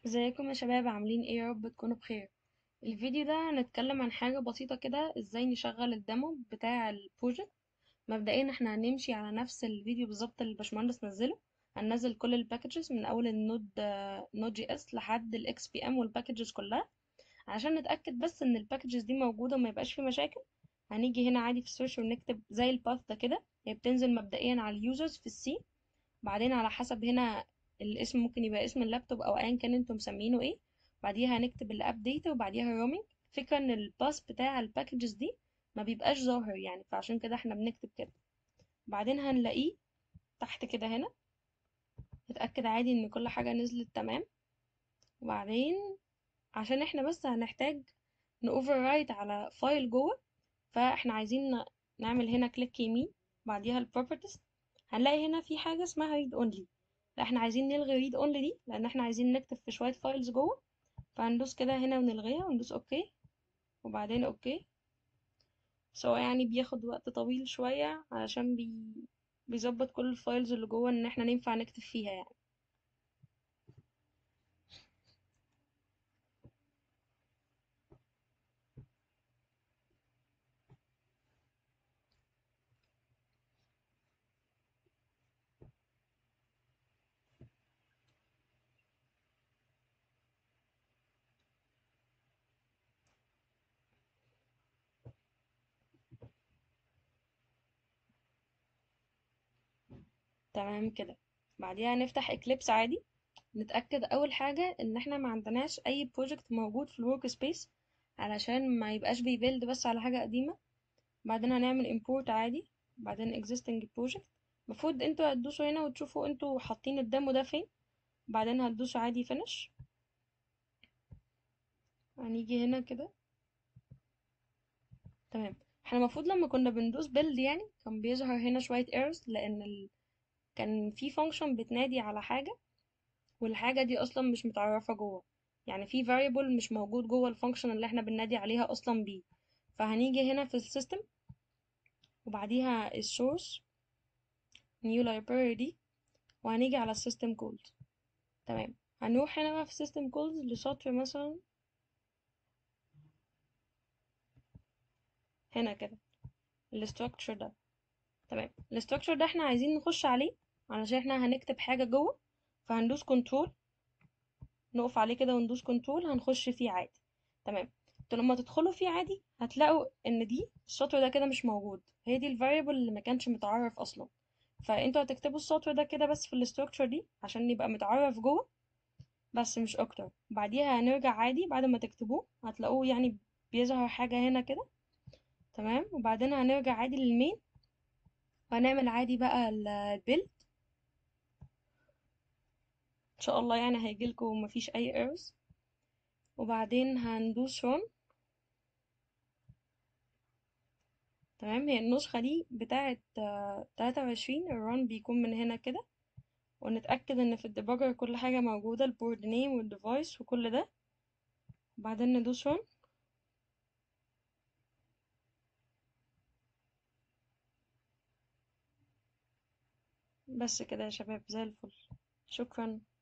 ازيكم يا شباب عاملين ايه يا رب تكونوا بخير الفيديو ده هنتكلم عن حاجة بسيطة كده ازاي نشغل الديمو بتاع البروجكت مبدئيا احنا هنمشي على نفس الفيديو بالظبط اللي الباشمهندس نزله هننزل كل الباكجز من اول النود نود جي اس لحد الاكس بي ام والباكجز كلها عشان نتأكد بس ان الباكجز دي موجودة وما يبقاش في مشاكل هنيجي هنا عادي في السيرش ونكتب زي الباث ده كده هي بتنزل مبدئيا على اليوزرز في السي بعدين على حسب هنا الاسم ممكن يبقى اسم اللابتوب او ايا كان انتم مسمينه ايه بعديها هنكتب الاب داتا وبعديها رومينج فكرة ان الباس بتاع الباكجز دي ما بيبقاش ظاهر يعني فعشان كده احنا بنكتب كده بعدين هنلاقيه تحت كده هنا نتأكد عادي ان كل حاجة نزلت تمام وبعدين عشان احنا بس هنحتاج نوفر رايت على فايل جوه فاحنا عايزين نعمل هنا كليك يمين بعديها البروبرتيز هنلاقي هنا في حاجة اسمها read only لا احنا عايزين نلغي read only دي لان احنا عايزين نكتب في شوية فايلز جوه فهندوس كده هنا ونلغيها وندوس اوكي وبعدين اوكي بس هو يعني بياخد وقت طويل شوية علشان بي... بيظبط كل الفايلز اللي جوه ان احنا ننفع نكتب فيها يعني تمام كده بعديها نفتح اكليبس عادي نتأكد أول حاجة إن احنا ما عندناش أي بروجكت موجود في الورك سبيس علشان ما يبقاش بيبيلد بس على حاجة قديمة بعدين هنعمل import عادي بعدين existing project المفروض انتوا هتدوسوا هنا وتشوفوا انتوا حاطين الديمو ده فين بعدين هتدوسوا عادي finish هنيجي هنا كده تمام احنا المفروض لما كنا بندوس build يعني كان بيظهر هنا شوية errors لأن ال... كان في function بتنادي على حاجة والحاجة دي أصلا مش متعرفة جوه يعني في variable مش موجود جوه الفانكشن اللي احنا بننادي عليها أصلا بيه فهنيجي هنا في السيستم وبعديها السورس new library دي وهنيجي على السيستم كولز تمام هنروح هنا بقى في system كولز لسطر مثلا هنا كده الستراكشر ده تمام الستراكشر ده احنا عايزين نخش عليه علشان احنا هنكتب حاجة جوه فهندوس كنترول نقف عليه كده وندوس كنترول هنخش فيه عادي تمام انتوا لما تدخلوا فيه عادي هتلاقوا ان دي السطر ده كده مش موجود هي دي الفاريبل اللي ما كانش متعرف اصلا فانتوا هتكتبوا السطر ده كده بس في الاستراكشر دي عشان يبقى متعرف جوه بس مش اكتر بعديها هنرجع عادي بعد ما تكتبوه هتلاقوه يعني بيظهر حاجة هنا كده تمام وبعدين هنرجع عادي للمين وهنعمل عادي بقى البيلد ان شاء الله يعني هيجيلكوا مفيش اي errors وبعدين هندوس run تمام هي النسخة دي بتاعة تلاتة وعشرين الران بيكون من هنا كده ونتأكد ان في الديباجر كل حاجة موجودة البورد نيم والديفايس وكل ده وبعدين ندوس run بس كده يا شباب زي الفل شكرا